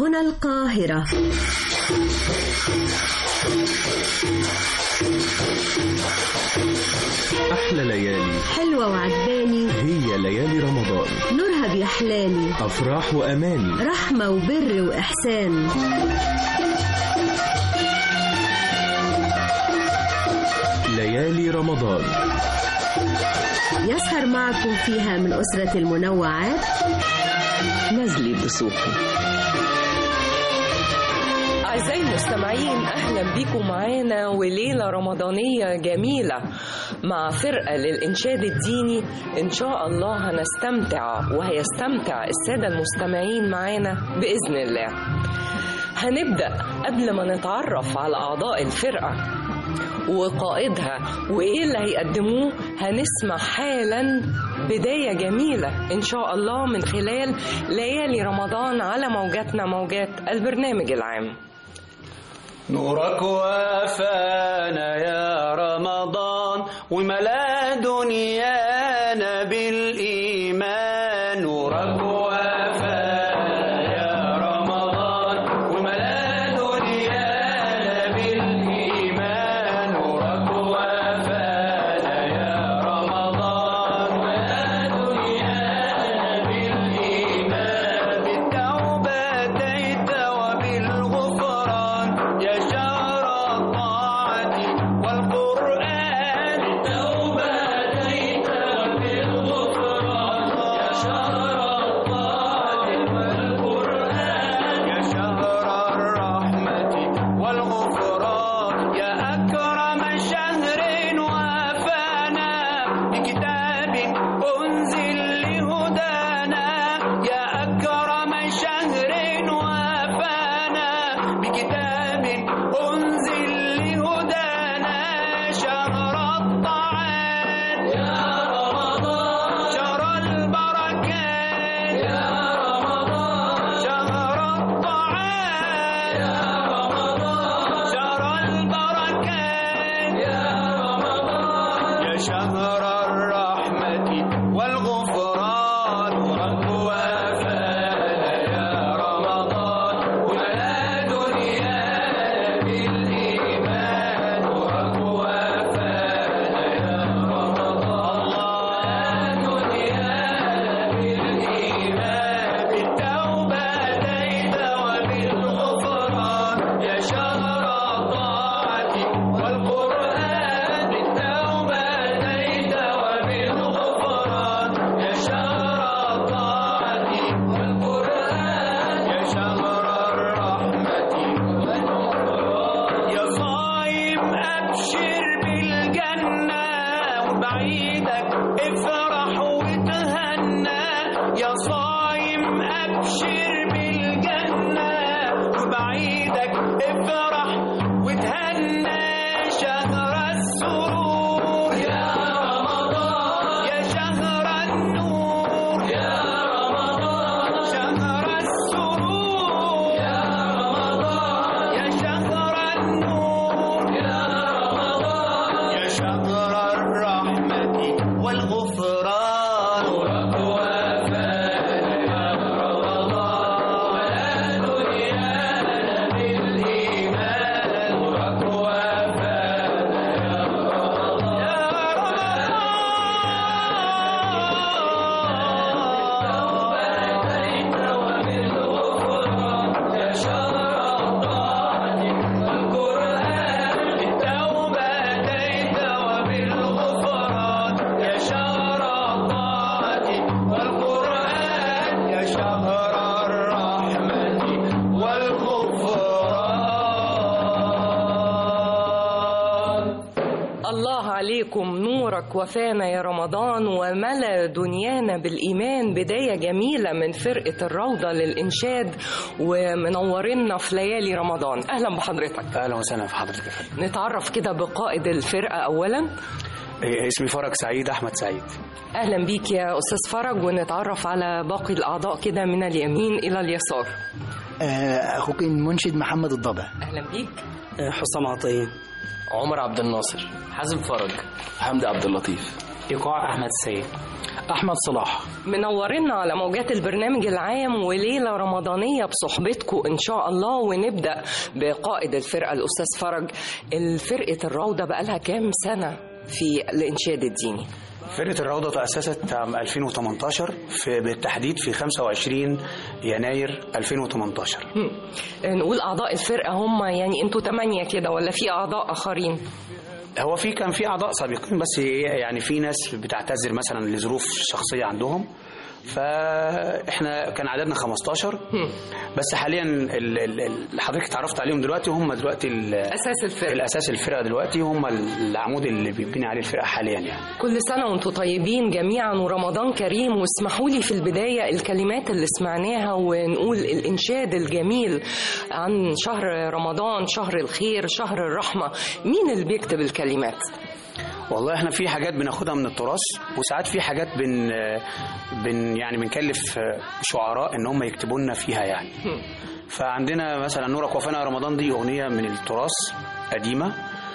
هنا القاهرة أحلى ليالي حلوة وعجباني هي ليالي رمضان نورها بيحلاني أفراح وأماني رحمة وبر وإحسان ليالي رمضان يسهر معكم فيها من أسرة المنوعات نزلي بسوقي أعزائي المستمعين أهلا بيكم معانا وليلة رمضانية جميلة مع فرقة للإنشاد الديني إن شاء الله هنستمتع وهيستمتع السادة المستمعين معانا بإذن الله هنبدأ قبل ما نتعرف على أعضاء الفرقة وقائدها وإيه اللي هيقدموه هنسمع حالا بداية جميلة إن شاء الله من خلال ليالي رمضان على موجاتنا موجات البرنامج العام نورك وافانا يا رمضان وملا دنيانا بالإيمان نورك وافانا يا رمضان وملا دنيانا بالإيمان نورك وافانا يا رمضان وملا دنيانا بالإيمان بالتوبة أتيت وبالغفران يا شهر الطاعة والقرآن التوبة أتيت وبالغفران يا شهر الطاعة والقرآن يا شهر الرحمة والغفران يا أكرم شهر وافانا بكتاب أنزل لهدانا يا أكرم شهر وافانا بكتاب أنزل لهدانا شهر الطاعات يا رمضان شهر البركات يا رمضان شهر الطاعات يا رمضان شهر البركات يا رمضان يا شهر الرحمة والغفران ورب وافانا يا رمضان ولا دنيانا بالإيمان ورب وافانا يا رمضان الله دنيانا بالإيمان بالتوبة أتيت وبالغفران يا شهر الطاعة والقرآن بالتوبة أتيت وبالغفران يا شهر الطاعة والقرآن يا شهر الرحمة والغفران يا صايم أبشر بالجنة وبعيدك افرح وتهنى يا صايم أبشر بالجنة وبعيدك افرح وتهنى شهر السرور يا رمضان يا شهر النور يا رمضان شهر السرور يا رمضان يا شهر النور يا رمضان يا شهر الرحمة والغفران ورب وافانا يا رمضان ولا دنيانا بالإيمان ورب وافانا يا رمضان يا رمضان يا شهر الطاعة والقرآن بالتوبة أتيت وبالغفران يا شهر الطاعة والقرآن يا شهر الرحمة والغفران الله عليكم نورك وفانا يا رمضان وملا دنيانا بالإيمان بداية جميلة من فرقة الروضة للإنشاد ومنورنا في ليالي رمضان أهلا بحضرتك أهلا وسهلا في حضرتك يا فندم نتعرف كده بقائد الفرقة أولا إيه، اسمي فرج سعيد أحمد سعيد أهلا بيك يا أستاذ فرج ونتعرف على باقي الأعضاء كده من اليمين إلى اليسار آه، اخوك المنشد محمد الضبع أهلا بيك حسام عطية عمر عبد الناصر حازم فرج حمدي عبد اللطيف ايقاع احمد السيد احمد صلاح منورنا على موجات البرنامج العام وليلة رمضانية بصحبتكم إن شاء الله ونبدأ بقائد الفرقة الأستاذ فرج الفرقة الروضة بقالها كام سنة في الإنشاد الديني فرقة الروضة تأسست عام 2018 في بالتحديد في 25 يناير 2018 هم. نقول أعضاء الفرقة هم يعني أنتوا تمانية كده ولا في أعضاء آخرين هو في كان في اعضاء سابقين بس يعني في ناس بتعتذر مثلا لظروف شخصيه عندهم فاحنا كان عددنا 15 بس حاليا ال- ال- اللي حضرتك اتعرفت عليهم دلوقتي هم دلوقتي ال- أساس الفرقة الاساس الفرقه دلوقتي هم العمود اللي بيبني عليه الفرقه حاليا يعني كل سنة وانتم طيبين جميعا ورمضان كريم واسمحوا لي في البداية الكلمات اللي سمعناها ونقول الإنشاد الجميل عن شهر رمضان شهر الخير شهر الرحمة مين اللي بيكتب الكلمات؟ والله احنا في حاجات بناخدها من التراث وساعات في حاجات بن بن يعني بنكلف شعراء ان هم يكتبوا لنا فيها يعني فعندنا مثلا نورك وفانا يا رمضان دي اغنيه من التراث قديمه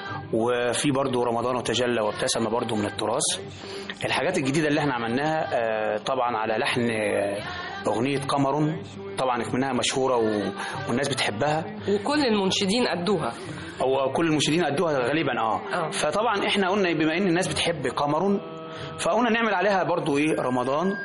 وفي برضو رمضان وتجلى وابتسم برضو من التراث الحاجات الجديده اللي احنا عملناها آه، طبعا على لحن آه، اغنيه قمر طبعا منها مشهوره و- والناس بتحبها وكل المنشدين أدوها او كل المنشدين ادوها غالبا اه آه. فطبعا احنا قلنا بما ان الناس بتحب قمر فقلنا نعمل عليها برضو ايه رمضان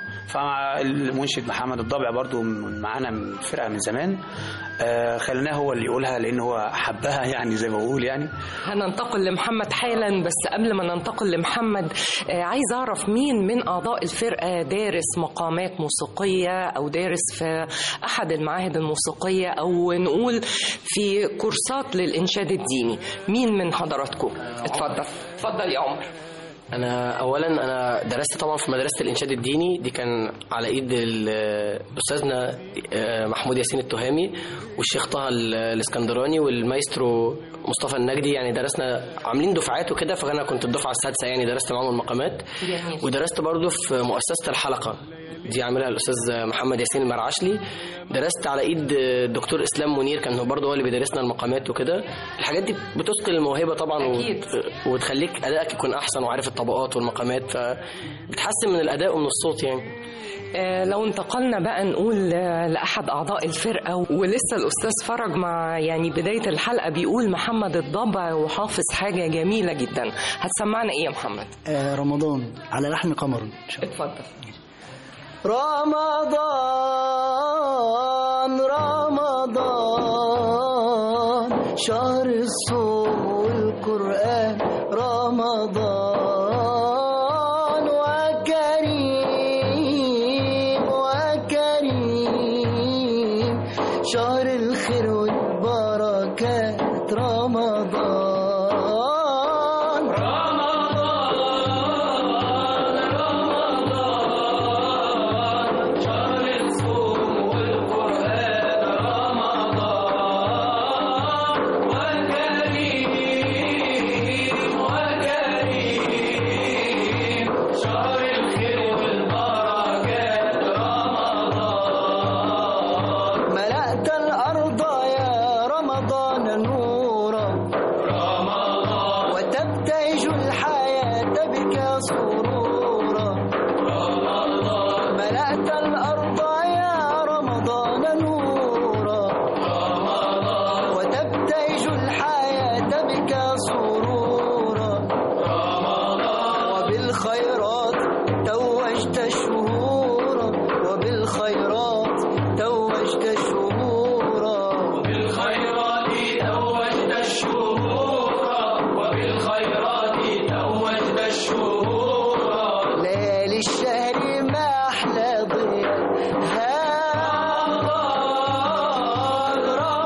فالمنشد محمد الضبع برضو من- معانا من فرقه من زمان آه خليناه هو اللي يقولها لان هو حبها يعني زي ما بقول يعني هننتقل لمحمد حالا بس قبل ما ننتقل لمحمد آه، عايز أعرف مين من أعضاء الفرقة دارس مقامات موسيقية أو دارس في أحد المعاهد الموسيقية أو نقول في كورسات للإنشاد الديني مين من حضراتكم اتفضل اتفضل يا عمر انا اولا انا درست طبعا في مدرسه الانشاد الديني دي كان على ايد ال- استاذنا آه، محمود ياسين التهامي والشيخ طه ال- الاسكندراني والمايسترو مصطفى النجدي يعني درسنا عاملين دفعات وكده فانا كنت الدفعه السادسه يعني درست معاهم المقامات جميل. ودرست برضو في مؤسسه الحلقه دي عاملها الاستاذ محمد ياسين المرعشلي درست على ايد الدكتور اسلام منير كان هو برضه هو اللي بيدرسنا المقامات وكده الحاجات دي بتثقل الموهبه طبعا أكيد. وت- وتخليك ادائك يكون احسن وعارف الطبقات والمقامات فبتحسن من الاداء ومن الصوت يعني آه، لو انتقلنا بقى نقول آه، لأحد أعضاء الفرقة ولسه الأستاذ فرج مع يعني بداية الحلقة بيقول محمد الضبع وحافظ حاجة جميلة جدا هتسمعنا إيه يا محمد؟ آه رمضان على لحن قمر إن شاء الله. اتفضل رمضان رمضان شهر الصوم والقرآن رمضان وكريم وكريم شهر الخير والبركات رمضان ملأت الأرض يا رمضان نورا وتبتهج الحياة بك سرورا ملأت الأرض يا رمضان نورا وتبتهج الحياة بك سرورا وبالخيرات توجت شهورا وبالخيرات توجت شهورا وبالخيرات توجت الشهورا وبالخيرات توجت الشهورا ليالي الشهر ما أحلى ضياء رمضان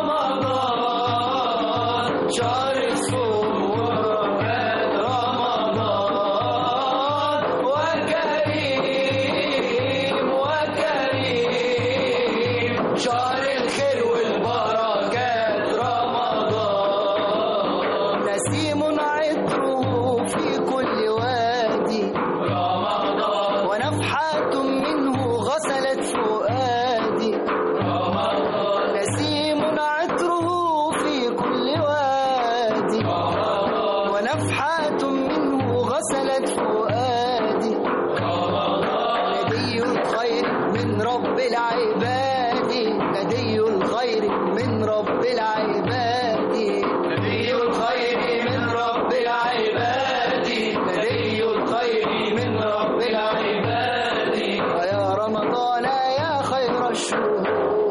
رمضان شهر الصوم والقرآن رمضان وكريم وكريم شهر الخير والبركات رمضان نسيم عطره في كل وادي رمضان ونفحات منه غسلت فؤادي رمضان نسيم عطره في كل وادي ونفحات منه غسلت فؤادي رب العباد نبي الخير من رب العباد نبي الخير من رب العباد ويا رمضان يا خير الشهور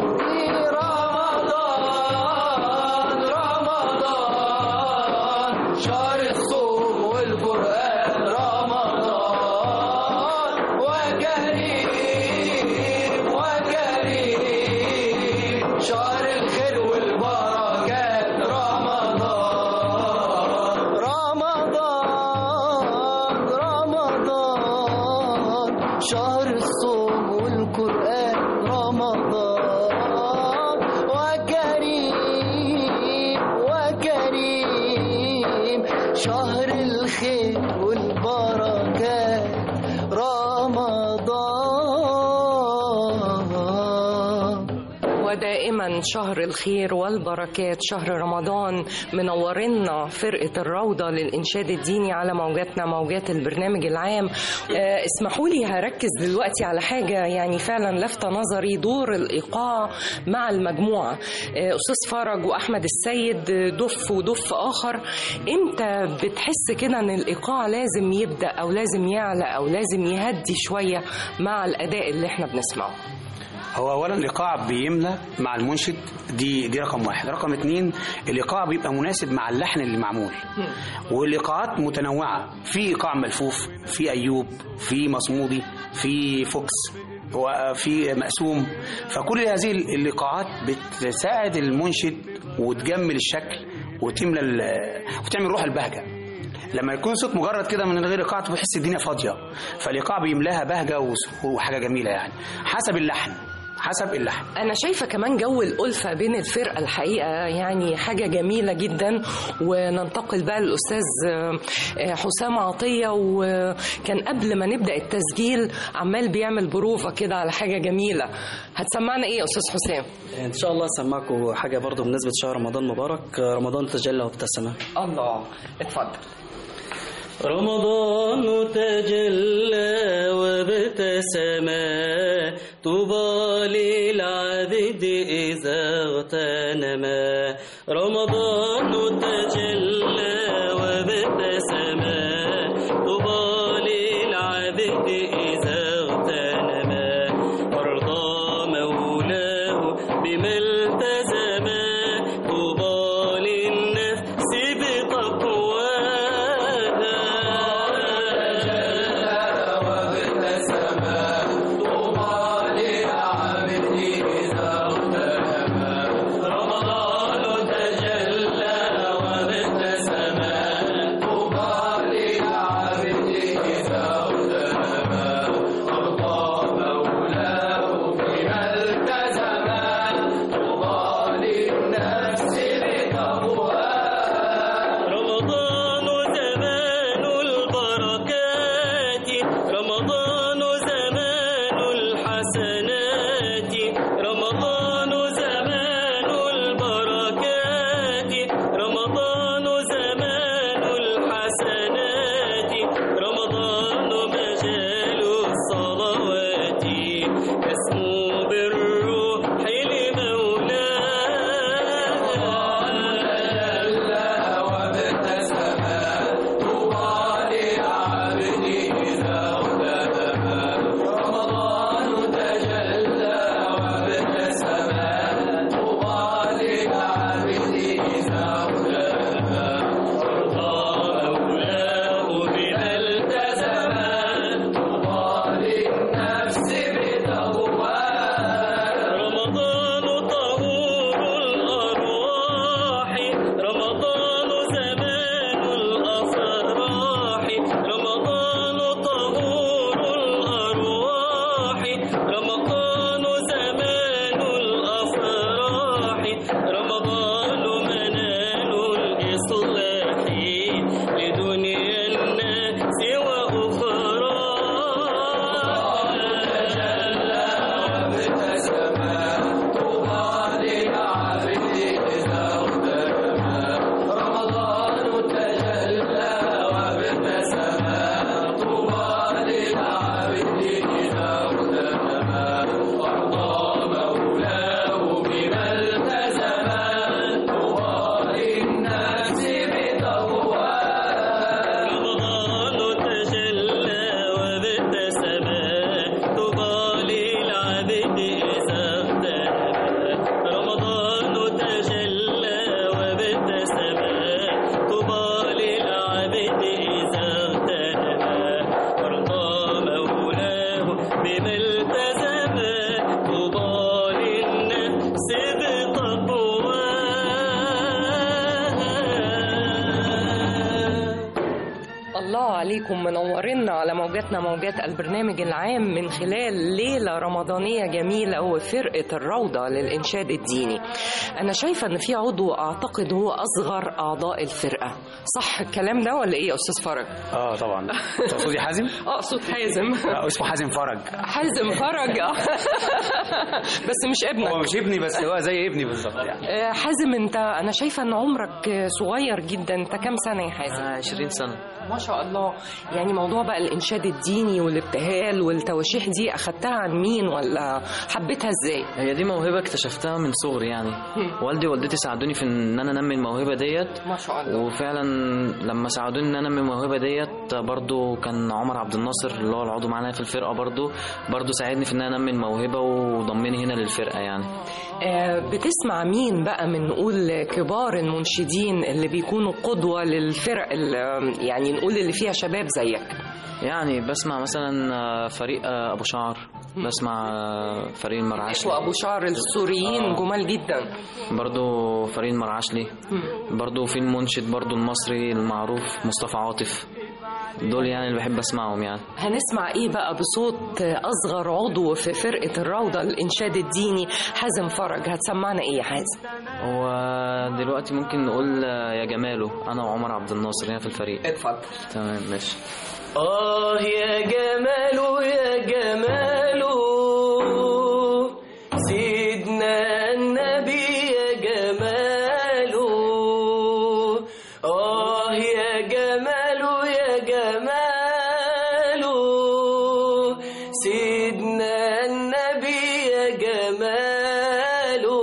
رمضان رمضان شهر الصوم والقرآن رمضان وكريم وكريم شهر الخير والبركات رمضان رمضان رمضان شهر الصوم والقرآن رمضان وكريم وكريم شهر الخير والبركات رمضان ودائما شهر الخير والبركات شهر رمضان منورنا فرقة الروضة للإنشاد الديني على موجاتنا موجات البرنامج العام آه، اسمحوا لي هركز دلوقتي على حاجة يعني فعلا لفتة نظري دور الإيقاع مع المجموعة آه، أستاذ فرج وأحمد السيد آه، دف ودف آخر أنت بتحس كده أن الإيقاع لازم يبدأ أو لازم يعلى أو لازم يهدي شوية مع الأداء اللي احنا بنسمعه هو اولا الايقاع بيملى مع المنشد دي دي رقم واحد رقم اتنين الايقاع بيبقى مناسب مع اللحن اللي معمول والايقاعات متنوعه في ايقاع ملفوف في ايوب في مصمودي في فوكس وفي مقسوم فكل هذه الايقاعات بتساعد المنشد وتجمل الشكل وتملى ال- وتعمل روح البهجه لما يكون صوت مجرد كده من غير ايقاع بتحس الدنيا فاضيه فالايقاع بيملاها بهجه وس- وحاجه جميله يعني حسب اللحن حسب اللحن أنا شايفة كمان جو الألفة بين الفرقة الحقيقة يعني حاجة جميلة جدا وننتقل بقى للأستاذ آه، آه، حسام عطية وكان قبل ما نبدأ التسجيل عمال بيعمل بروفة كده على حاجة جميلة هتسمعنا إيه يا أستاذ حسام؟ ان شاء الله اسمعكم حاجه برضو بالنسبه شهر رمضان مبارك رمضان تجلى وابتسم الله اتفضل رمضان تجلى وابتسم طوبى للعبد إذا اغتنم رمضان تجلى وابتسم طوبى للعبد إذا اغتنم وارضى مولاه بما التزم طوبى للنفس رمضان زمان البركات رمضان زمان الحسنات رمضان زمان البركات رمضان زمان الحسنات رمضان مجال الصلوات يسمو بالروح رمضان طهور الأرواح رمضان زمان الأفراح رمضان طهور الأرواح رمضان زمان الأفراح رمضان منال الإصلاح لدنيا الناس وأخرى عليكم منورنا على موجاتنا موجات البرنامج العام من خلال ليلة رمضانية جميلة وفرقة الروضة للإنشاد الديني أنا شايفة إن في عضو أعتقد هو أصغر أعضاء الفرقة صح الكلام ده ولا إيه يا أستاذ فرج؟ اه طبعا تقصدي حازم؟ أقصد حازم آه، اسمه حازم فرج حازم فرج آه. بس مش ابنك هو مش ابني بس هو زي ابني بالظبط يعني آه، حازم انت انا شايفه ان عمرك آه، صغير جدا انت كام سنه يا حازم 20 سنة ما شاء الله يعني موضوع بقى الانشاد الديني والابتهال والتواشيح دي اخدتها عن مين ولا حبيتها ازاي هي دي موهبة اكتشفتها من صغري يعني والدي ووالدتي ساعدوني في ان انا انمي الموهبة ديت ما شاء الله وفعلا لما ساعدوني ان انا انمي الموهبة ديت برضو كان عمر عبد الناصر اللي هو العضو معانا في الفرقة برضو برضو ساعدني في ان انا انمي الموهبة وضمني هنا للفرقة يعني آه، بتسمع مين بقى من نقول كبار المنشدين اللي بيكونوا قدوه للفرق اللي- يعني نقول اللي فيها شباب زيك يعني بسمع مثلا آه، فريق آه، ابو شعر بسمع آه، فريق المرعشلي وابو شعر السوريين آه. جمال جدا برضو فريق المرعشلي برضو في المنشد برضو المصري المعروف مصطفى عاطف دول يعني اللي بحب اسمعهم يعني هنسمع ايه بقى بصوت اصغر عضو في فرقه الروضه الانشاد الديني حازم فرج هتسمعنا ايه يا حازم هو دلوقتي ممكن نقول آه، يا جماله انا وعمر عبد الناصر هنا في الفريق اتفضل تمام ماشي آه يا جماله يا جماله سيدنا النبي يا جماله آه يا جماله يا جماله سيدنا النبي يا جماله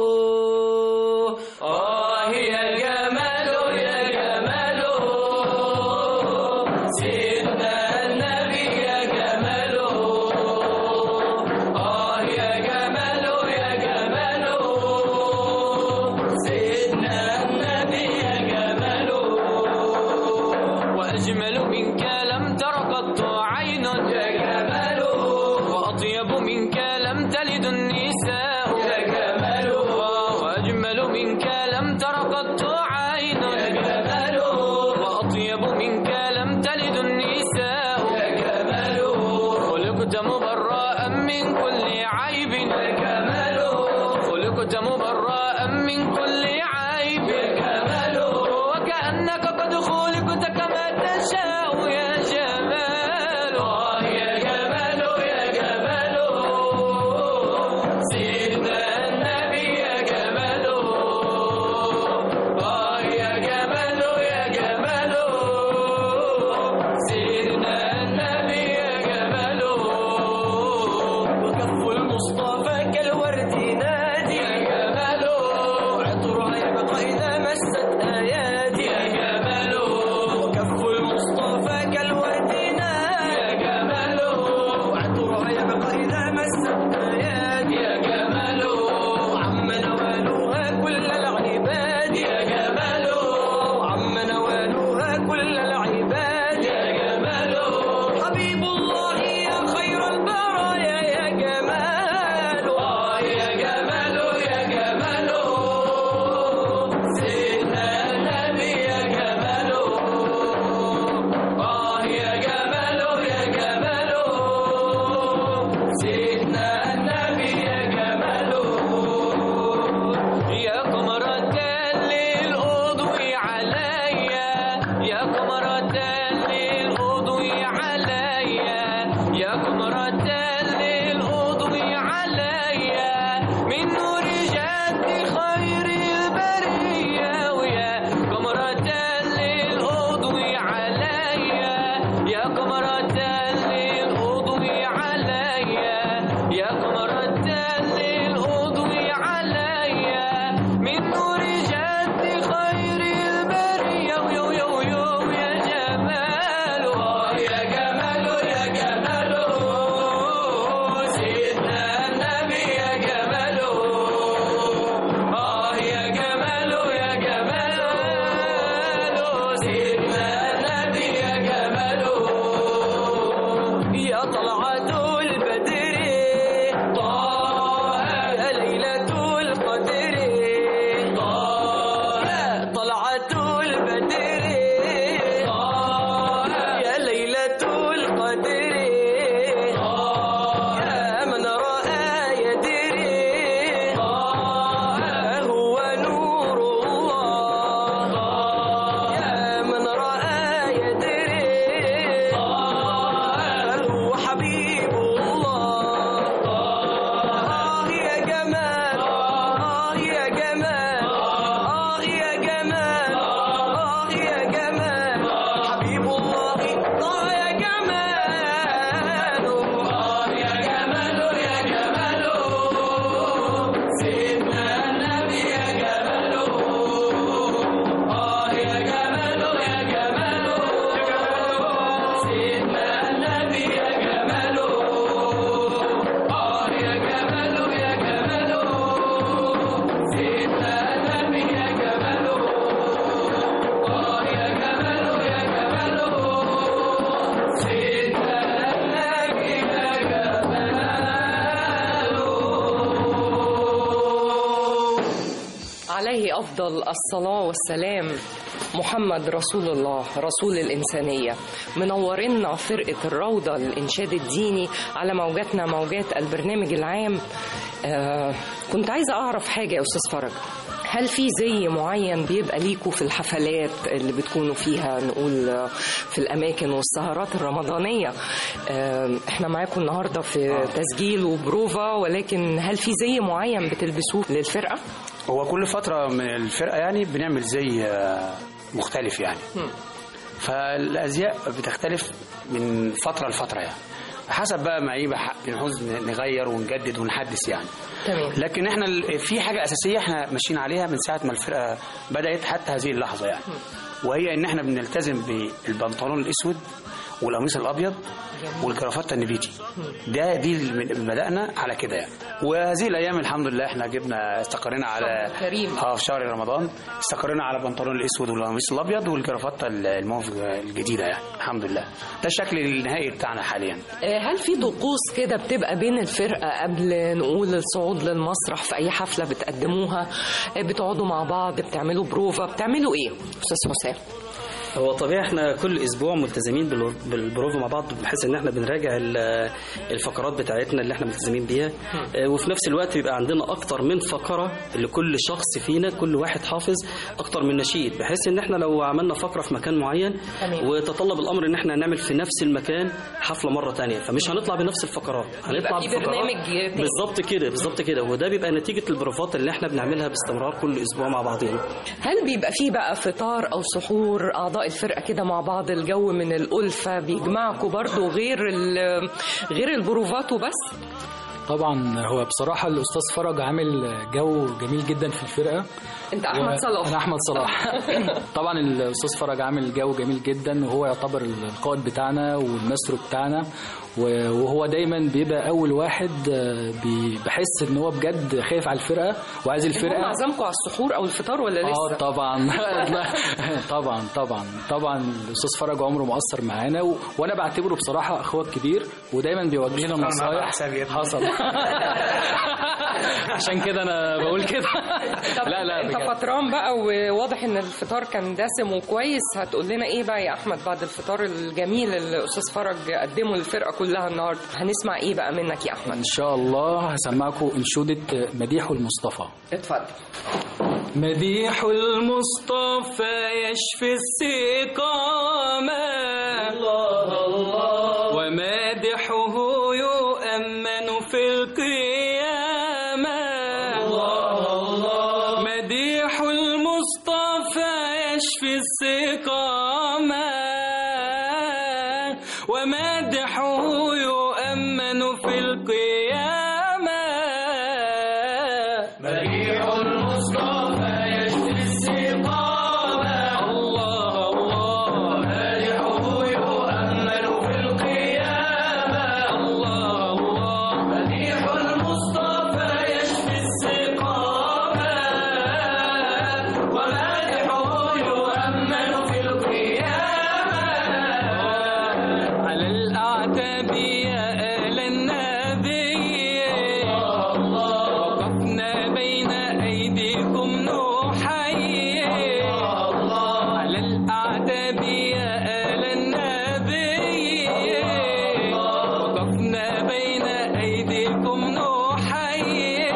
آه يا جماله يا جماله سيدنا النبي يا جماله آه يا جماله يا جماله سيدنا النبي يا جماله وأجمل منك لم تر قط عين يا جماله وأطيب منك لم تلد النساء يا جماله وأجمل منك لم تر قط عين يا جماله وأطيب منك لم تلد النساء يا جماله خلقت مبرأ من كل عيب يا جماله خلقت مبرأ من كل عيب يا جماله وكأنك قد خلقت كما تشاء يا جمال آه يا جمال يا جمال سيدنا النبي يا جمال آه يا جمال يا جمال سيدنا النبي يا جمال عليه أفضل الصلاة والسلام محمد رسول الله رسول الإنسانية منورنا فرقة الروضة للإنشاد الديني على موجاتنا موجات البرنامج العام آه كنت عايزة أعرف حاجة يا أستاذ فرج هل في زي معين بيبقى ليكوا في الحفلات اللي بتكونوا فيها نقول آه، في الأماكن والسهرات الرمضانية آه، احنا معاكم النهاردة في تسجيل وبروفا ولكن هل في زي معين بتلبسوه للفرقة؟ هو كل فترة من الفرقة يعني بنعمل زي آه، مختلف يعني فالأزياء بتختلف من فترة لفترة يعني حسب بقى ما ايه بح- بنعوز نغير ونجدد ونحدث يعني تمام لكن احنا ال- في حاجة أساسية احنا ماشيين عليها من ساعة ما الفرقة بدأت حتى هذه اللحظة يعني وهي إن احنا بنلتزم بالبنطلون الأسود والقميص الأبيض والجرافته النبيتي ده دي اللي بدأنا على كده يعني وهذه الأيام الحمد لله احنا جبنا استقرينا على شهر كريم. اه في شهر رمضان استقرينا على البنطلون الأسود والقميص الأبيض والجرافته الموف الجديدة يعني الحمد لله ده الشكل النهائي بتاعنا حاليا آه، هل في طقوس كده بتبقى بين الفرقة قبل نقول الصعود للمسرح في أي حفلة بتقدموها آه، بتقعدوا مع بعض بتعملوا بروفا بتعملوا إيه أستاذ حسام؟ هو طبيعي احنا كل اسبوع ملتزمين بال- بالبروفا مع بعض بحيث ان احنا بنراجع ال- الفقرات بتاعتنا اللي احنا ملتزمين بيها اه، وفي نفس الوقت بيبقى عندنا اكتر من فقره لكل شخص فينا كل واحد حافظ اكتر من نشيد بحيث ان احنا لو عملنا فقره في مكان معين تمام. وتطلب الامر ان احنا نعمل في نفس المكان حفله مره تانية فمش هنطلع بنفس الفقرات هنطلع في بفقرات برنامج تاني. بالظبط كده بالظبط كده وده بيبقى نتيجه البروفات اللي احنا بنعملها باستمرار كل اسبوع مع بعضنا هل بيبقى فيه بقى فطار أو سحور أعضاء الفرقة كده مع بعض الجو من الألفة بيجمعكم برضو غير ال- غير البروفات وبس؟ طبعا هو بصراحة الأستاذ فرج عامل جو جميل جدا في الفرقة أنت أحمد و- صلاح أنا أحمد صلاح طبعا الأستاذ فرج عامل جو جميل جدا وهو يعتبر القائد بتاعنا والماسترو بتاعنا و- وهو دايما بيبقى أول واحد آه، بي- بحس إن هو بجد خايف على الفرقة وعايز هو الفرقة عزمكم على السحور أو الفطار ولا اه لسه؟ طبعا لا، طبعا طبعا طبعا الاستاذ فرج عمره مؤثر معانا و... وانا بعتبره بصراحه اخوك كبير ودايما بيوجه لنا نصايح حصل عشان كده انا بقول كده طب لا لا انت بجد. فطران بقى وواضح ان الفطار كان دسم وكويس هتقول لنا ايه بقى يا احمد بعد الفطار الجميل اللي الاستاذ فرج قدمه للفرقه كلها النهارده هنسمع ايه بقى منك يا احمد ان شاء الله هسمعكم انشوده مديح المصطفى اتفضل مديح المصطفى يشفي السقامة الله الله ومادحه يؤمن في القيامة الله الله مديح المصطفى يشفي السقامة ومادحه يؤمن في القيامة مديح المصطفى يشفي السقامة الله الله مديحه يؤمل في القيامة الله الله مديح المصطفى يشفي السقامة ومديحه يؤمل في القيامة على الأعتاب يا آل النبي وقفنا بين أيديكم نحيي على الأعتاب يا آل النبي وقفنا بين أيديكم نحيي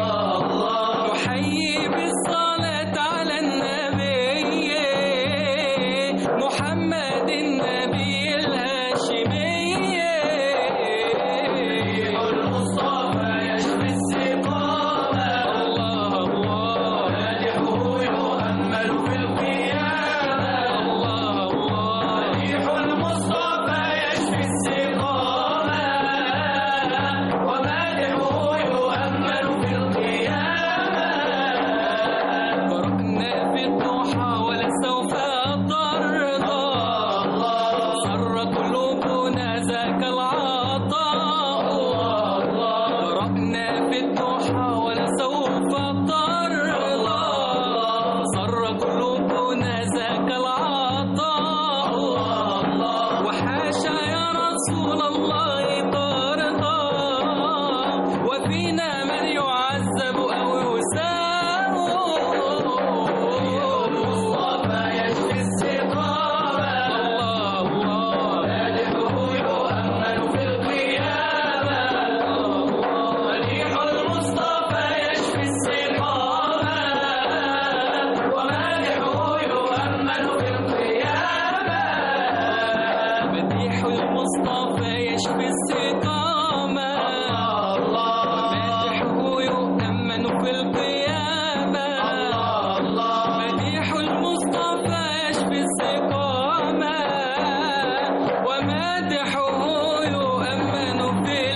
نحيي بالصلاة على النبي محمد النبي الهاشمي المصطفى يشفي السقامة الله الله مادحه في الاستقامة مدحه يؤمن في القيامة مديح المصطفى يشفي السقامة ومدحه يؤمن في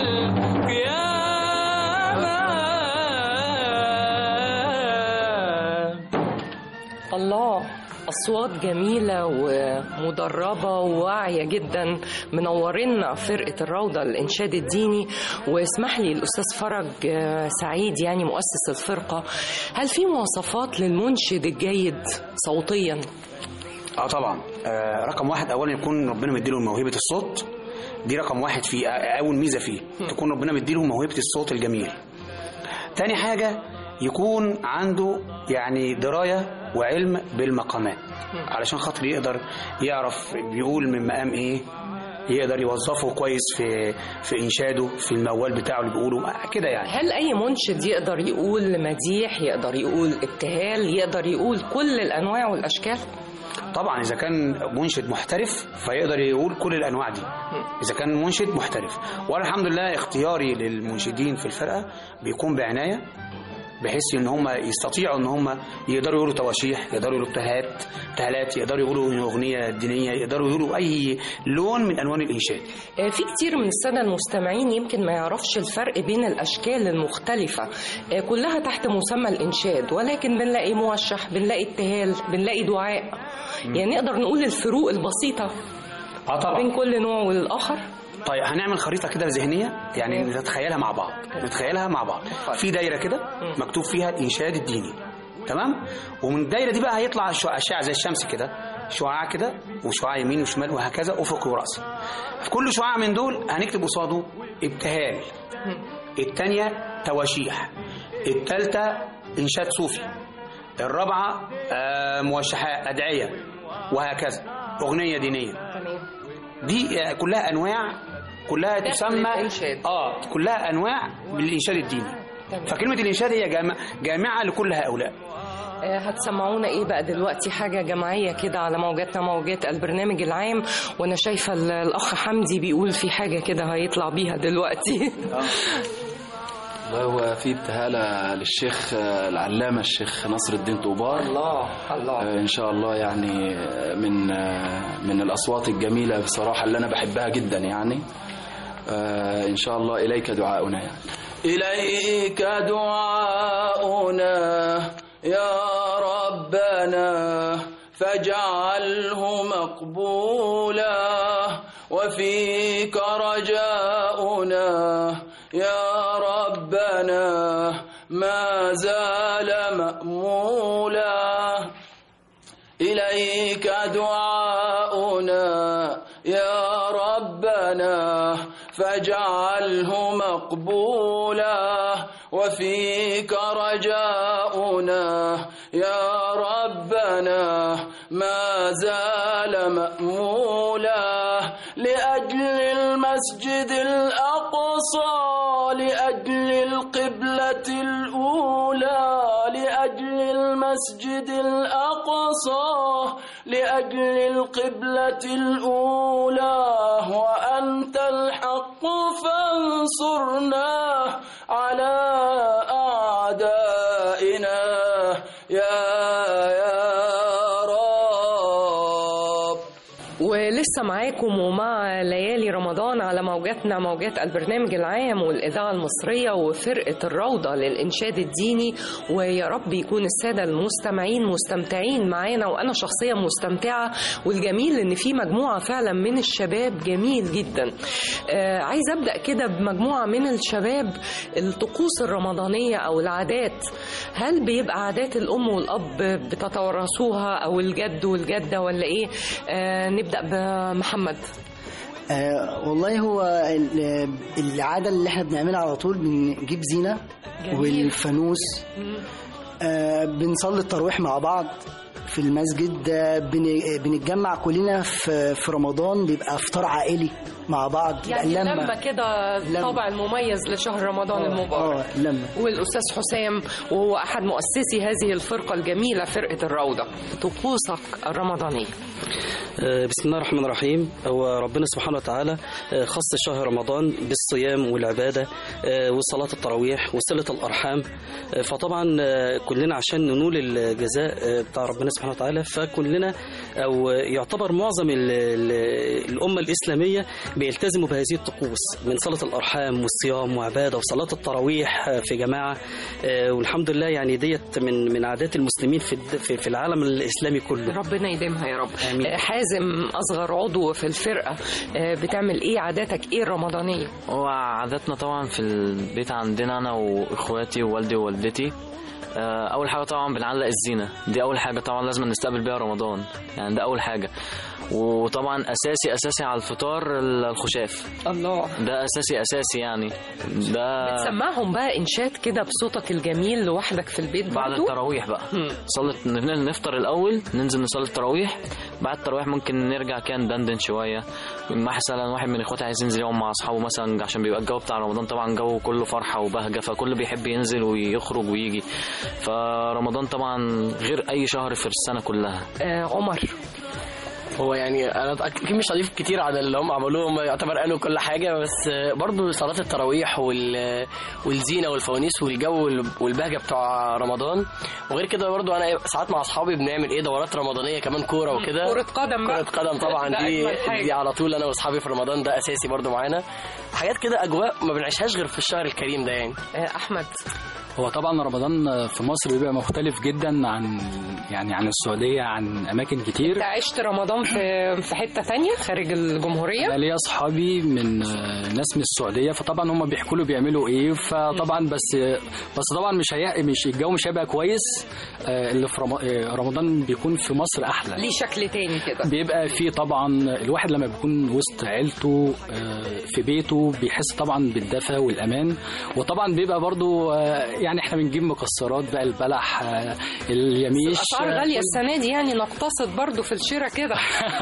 القيامة الله أصوات جميلة ومدربة وواعية جدا منورنا فرقة الروضة للإنشاد الديني واسمح لي الأستاذ فرج آه، سعيد يعني مؤسس الفرقة هل في مواصفات للمنشد الجيد صوتيا؟ اه طبعا آه رقم واحد اولا يكون ربنا مديله موهبه الصوت دي رقم واحد فيه آه، اول ميزه فيه تكون ربنا مديله موهبه الصوت الجميل تاني حاجه يكون عنده يعني درايه وعلم بالمقامات علشان خاطر يقدر يعرف بيقول من مقام ايه يقدر يوظفه كويس في في انشاده في الموال بتاعه اللي بيقوله آه، كده يعني هل أي منشد يقدر يقول مديح يقدر يقول ابتهال يقدر يقول كل الأنواع والأشكال؟ طبعا اذا كان منشد محترف فيقدر يقول كل الانواع دي اذا كان منشد محترف وانا الحمد لله اختياري للمنشدين في الفرقه بيكون بعنايه بحيث ان هم يستطيعوا ان هم يقدروا يقولوا تواشيح يقدروا يقولوا ابتهالات ابتهالات يقدروا يقولوا اغنيه دينيه يقدروا يقولوا اي لون من الوان الانشاد آه، في كتير من السادة المستمعين يمكن ما يعرفش الفرق بين الأشكال المختلفة آه، كلها تحت مسمى الإنشاد ولكن بنلاقي موشح بنلاقي ابتهال بنلاقي دعاء يعني نقدر نقول الفروق البسيطة اه طبعا بين كل نوع والآخر طيب هنعمل خريطه كده ذهنيه يعني نتخيلها مع بعض نتخيلها مع بعض في دايره كده مكتوب فيها الانشاد الديني تمام ومن الدايره دي بقى هيطلع شع- اشعه زي الشمس كده شعاع كده وشعاع يمين وشمال وهكذا افقي وراسي في كل شعاع من دول هنكتب قصاده ابتهال الثانيه تواشيح الثالثه انشاد صوفي الرابعه آه، موشحات ادعيه وهكذا اغنيه دينيه دي آه، كلها انواع كلها تسمى اه كلها انواع من الانشاد الديني فكلمه الانشاد هي جامع جامعه لكل هؤلاء آه، هتسمعونا ايه بقى دلوقتي حاجة جماعية كده على موجاتنا موجات البرنامج العام وانا شايفة ال- الاخ حمدي بيقول في حاجة كده هيطلع بيها دلوقتي والله هو في ابتهالة للشيخ آه، العلامة الشيخ نصر الدين طوبار الله الله إن شاء الله يعني آه، من آه، من الأصوات الجميلة بصراحة اللي أنا بحبها جدا يعني آه، إن شاء الله إليك دعاؤنا يعني إليك دعاؤنا يا ربنا فاجعله مقبولا وفيك رجاؤنا يا ربنا ما زال مأمولا إليك دعاؤنا يا ربنا فاجعله مقبولا وفيك رجاؤنا يا ربنا ما زال مأمولا لأجل المسجد الأقصى لأجل القبلة الأولى لأجل المسجد الأقصى لأجل القبلة الأولى وأنت الحق فانصرنا على أعدائنا يا يا رب ولسه معاكم ومع ليالي رمضان على موجاتنا موجات البرنامج العام والإذاعة المصرية وفرقة الروضة للإنشاد الديني ويا رب يكون السادة المستمعين مستمتعين معانا وأنا شخصيا مستمتعة والجميل إن في مجموعة فعلا من الشباب جميل جدا آه عايز أبدأ كده بمجموعة من الشباب الطقوس الرمضانية أو العادات هل بيبقى عادات الأم والأب بتتورثوها أو الجد والجدة ولا إيه آه نبدأ بمحمد آه والله هو ال- العادة اللي احنا بنعملها على طول بنجيب زينة جميل. والفانوس آه بنصلي التراويح مع بعض في المسجد آه بن- بنتجمع كلنا في في رمضان بيبقى افطار عائلي مع بعض يعني تبقى لما كده الطابع المميز لشهر رمضان المبارك اه لما والأستاذ حسام وهو أحد مؤسسي هذه الفرقة الجميلة فرقة الروضة طقوسك الرمضانية آه، بسم الله الرحمن الرحيم هو ربنا سبحانه وتعالى آه، خص شهر رمضان بالصيام والعبادة آه، وصلاة التراويح وصلة الأرحام آه، فطبعا آه، كلنا عشان ننول الجزاء آه، بتاع ربنا سبحانه وتعالى فكلنا أو يعتبر معظم ال- ال- الأمة الإسلامية بيلتزموا بهذه الطقوس من صلاة الأرحام والصيام وعبادة وصلاة التراويح آه، في جماعة آه، والحمد لله يعني ديت من من عادات المسلمين في الد- في في العالم الإسلامي كله ربنا يديمها يا رب آمين. آه، حازم أصغر عضو في الفرقة آه، بتعمل إيه عاداتك إيه الرمضانية هو عاداتنا طبعا في البيت عندنا انا واخواتي ووالدي ووالدتي آه، اول حاجه طبعا بنعلق الزينه دي اول حاجه طبعا لازم نستقبل بيها رمضان يعني ده اول حاجه وطبعا اساسي اساسي على الفطار الخشاف الله ده اساسي اساسي يعني ده بتسمعهم بقى إنشاد كده بصوتك الجميل لوحدك في البيت بعد برضو؟ التراويح بقى صلت نفطر الاول ننزل نصلي التراويح بعد التراويح ممكن نرجع كان دندن شويه مثلا واحد من اخواتي عايز ينزل يوم مع اصحابه مثلا عشان بيبقى الجو بتاع رمضان طبعا جو كله فرحه وبهجه فكله بيحب ينزل ويخرج ويجي فرمضان طبعا غير اي شهر في السنه كلها آه عمر هو يعني انا اكيد مش هضيف كتير على اللي هم عملوه هم يعتبر قالوا كل حاجه بس برضو صلاه التراويح وال والزينه والفوانيس والجو والبهجه بتوع رمضان وغير كده برضو انا ساعات مع اصحابي بنعمل ايه دورات رمضانيه كمان كوره وكده كرة قدم بقى. كره قدم طبعا ده دي أجمل حاجة. دي على طول انا واصحابي في رمضان ده اساسي برضو معانا حاجات كده اجواء ما بنعيشهاش غير في الشهر الكريم ده يعني احمد هو طبعا رمضان في مصر بيبقى مختلف جدا عن يعني عن السعوديه عن اماكن كتير انت عشت رمضان في في حته تانية خارج الجمهوريه انا ليا اصحابي من آه، ناس من السعوديه فطبعا هم بيحكوا له بيعملوا ايه فطبعا بس بس طبعا مش هي مش الجو مش هيبقى كويس آه، اللي في رم- آه، رمضان بيكون في مصر احلى ليه شكل تاني كده بيبقى في طبعا الواحد لما بيكون وسط عيلته آه، في بيته بيحس طبعا بالدفى والامان وطبعا بيبقى برضو آه، يعني احنا بنجيب مكسرات بقى البلح آه، اليميش الاسعار آه، غاليه السنه دي يعني نقتصد برضو في الشراء كده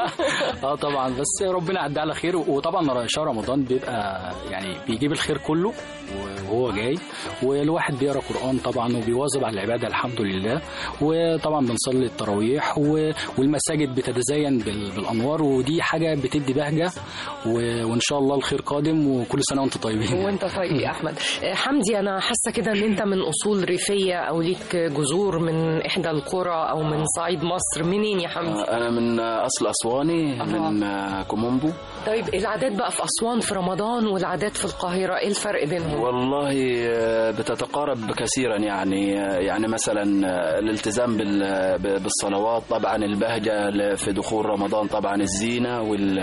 اه طبعا بس ربنا يعدي على خير وطبعا شهر رمضان بيبقى يعني بيجيب الخير كله وهو جاي والواحد بيقرا قران طبعا وبيواظب على العباده الحمد لله وطبعا بنصلي التراويح و- والمساجد بتتزين بال- بالانوار ودي حاجه بتدي بهجه و- وان شاء الله الخير قادم وكل سنه وانتم طيبين وانت طيب يا احمد آه، حمدي انا حاسه كده ان انت من اصول ريفيه او ليك جذور من احدى القرى او من صعيد مصر منين يا حمدي انا من اصل اسواني من كومومبو طيب العادات بقى في اسوان في رمضان والعادات في القاهره ايه الفرق بينهم والله آه، بتتقارب كثيرا يعني آه، يعني مثلا آه، الالتزام بال- ب- بالصلوات طبعا البهجة ل- في دخول رمضان طبعا الزينة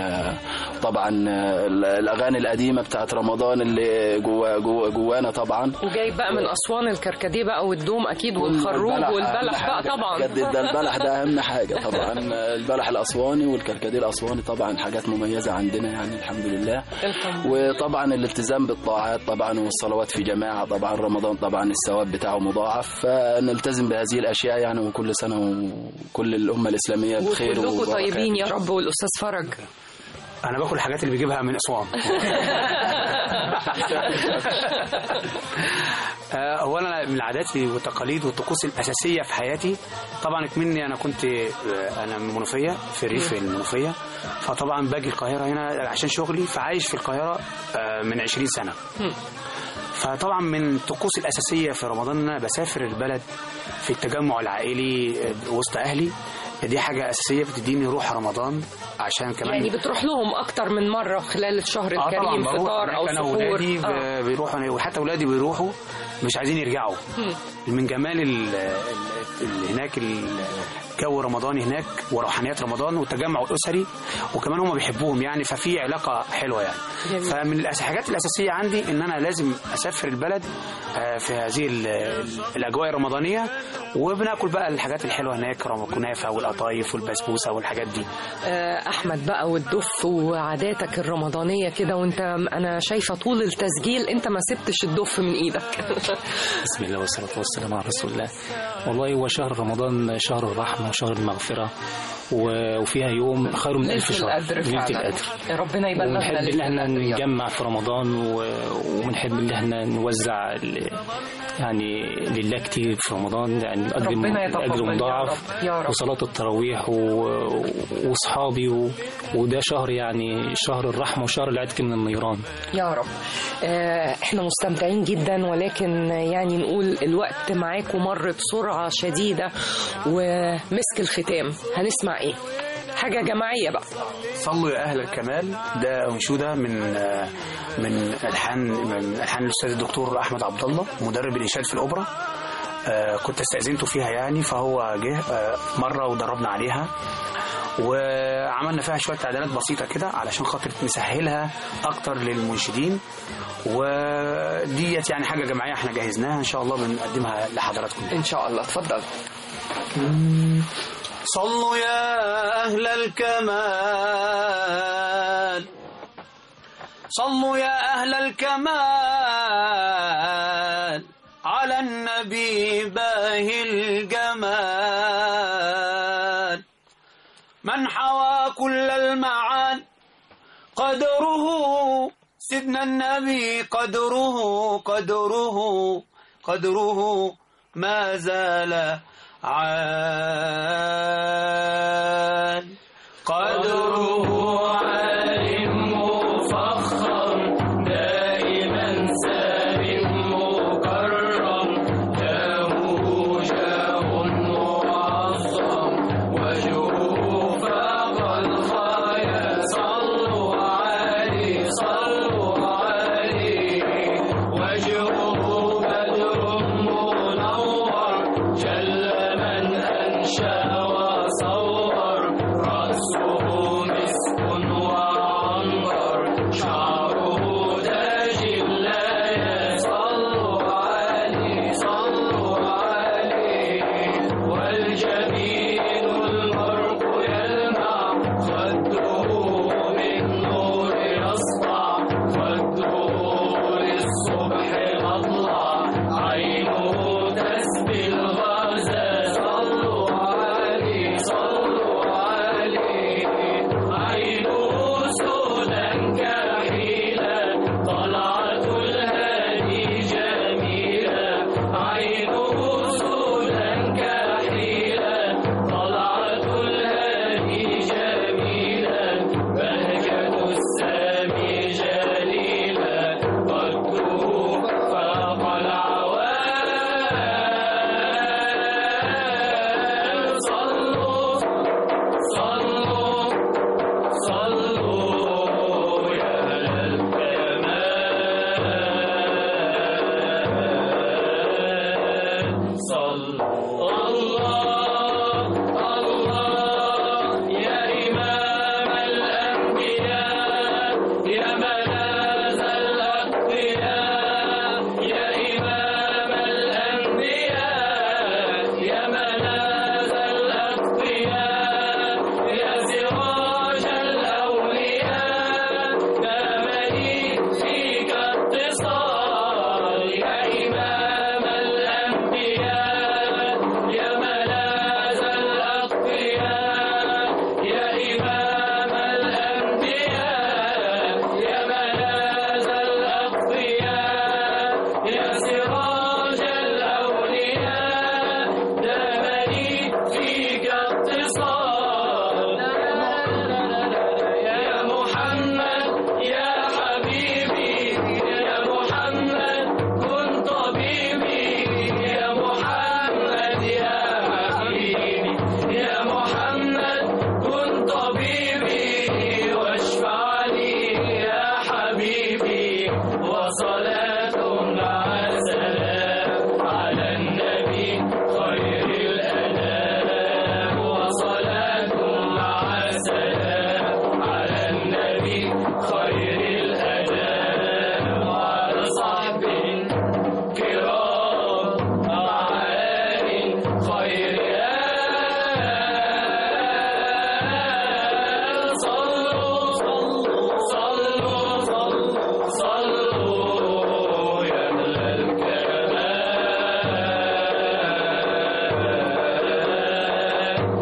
وطبعا الأغاني القديمة بتاعت رمضان اللي جوا جوا جوانا طبعا وجايب بقى من اسوان الكركديه بقى والدوم اكيد والخروج والبلح والبلح أهم بقى حاجة. طبعا بجد ده البلح ده أهم حاجة طبعا البلح الأسواني والكركديه الأسواني طبعا حاجات مميزة عندنا يعني الحمد لله الحمد لله. وطبعا الالتزام بالطاعات طبعا والصلوات في جماعة طبعا رمضان طبعا الثواب بتاعه مضاعف فنلتزم بهذه الأشياء يعني وكل سنة وكل الأمة الإسلامية بخير وكلكم وبركة. طيبين يا رب والاستاذ فرج انا باكل الحاجات اللي بيجيبها من اسوان آه، اولا أنا من العادات والتقاليد والطقوس الاساسيه في حياتي طبعا مني انا كنت آه، انا من المنوفيه في الريف المنوفيه فطبعا باجي القاهره هنا عشان شغلي فعايش في القاهره آه، من 20 سنه فطبعا من الطقوس الاساسيه في رمضان ان انا بسافر البلد في التجمع العائلي آه، وسط اهلي دي حاجه اساسيه بتديني روح رمضان عشان كمان يعني بتروح لهم اكتر من مره خلال الشهر اه طبعا الكريم بروح فطار او هناك انا سحور واولادي آه. ب- بيروحوا وحتى اولادي بيروحوا مش عايزين يرجعوا مم. من جمال ال- ال- ال- هناك الجو الرمضاني هناك وروحانيات رمضان والتجمع الاسري وكمان هم بيحبوهم يعني ففي علاقه حلوه يعني جميل. فمن الأس- الحاجات الاساسيه عندي ان انا لازم اسافر البلد آه، في هذه ال- ال- الاجواء الرمضانيه وبناكل بقى الحاجات الحلوه هناك رم- كنافه والقطايف والبسبوسه والحاجات دي آه، احمد بقى والدف وعاداتك الرمضانيه كده وانت انا شايفه طول التسجيل انت ما سبتش الدف من ايدك بسم الله والصلاة والسلام على رسول الله والله هو شهر رمضان شهر الرحمة وشهر المغفرة و- وفيها يوم خير من ألف ليلة شهر القدر ليلة فعلا. القدر ربنا يبلغنا ونحب ان ليلة احنا القدر يا رب. نجمع في رمضان و- ونحب ان احنا نوزع ال- يعني لله كتير في رمضان يعني الاجر ربنا يتقبل الاجر يا مضاعف رب، يا رب. وصلاة التراويح و- واصحابي و- وده شهر يعني شهر الرحمة وشهر العتق من النيران يا رب آه، احنا مستمتعين جدا ولكن يعني نقول الوقت معاكم مر بسرعة شديدة ومسك الختام هنسمع ايه حاجة جماعية بقى صلوا يا اهل الكمال ده انشوده من من الحان من الحان الاستاذ الدكتور احمد عبد الله مدرب الانشاد في الاوبرا آه، كنت استاذنته فيها يعني فهو جه آه، مره ودربنا عليها وعملنا فيها شويه تعديلات بسيطه كده علشان خاطر نسهلها اكتر للمنشدين وديت يعني حاجه جماعيه احنا جهزناها ان شاء الله بنقدمها لحضراتكم ان شاء الله اتفضل صلوا يا أهل الكمال صلوا يا أهل الكمال على النبي باهي الجمال من حوى كل المعان قدره سيدنا النبي قدره قدره قدره ما زال عال قدره عال مفخم دائما سالم مكرم له جاه معظم وجهه فاق الخايا صلوا عليه صلوا عليه وجهه بدر منور جل من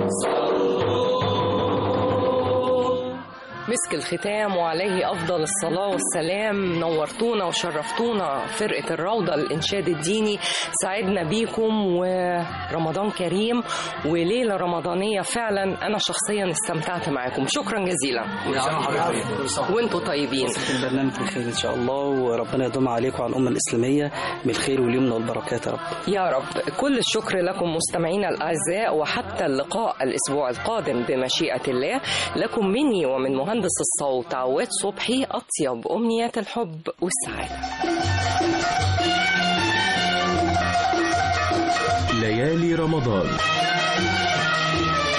مسك الختام وعليه أفضل الصلاة والسلام نورتونا وشرفتونا فرقة الروضة للإنشاد الديني سعدنا بيكم ورمضان كريم وليلة رمضانية فعلا أنا شخصيا استمتعت معاكم شكرا جزيلا وانتوا طيبين البرنامج بخير ان شاء الله وربنا يدوم عليكم وعلى الامه الاسلاميه بالخير واليمن والبركات يا رب يا رب كل الشكر لكم مستمعينا الأعزاء وحتى اللقاء الأسبوع القادم بمشيئة الله لكم مني ومن مهندس الصوت عواد صبحي أطيب أمنيات الحب والسعادة ليالي رمضان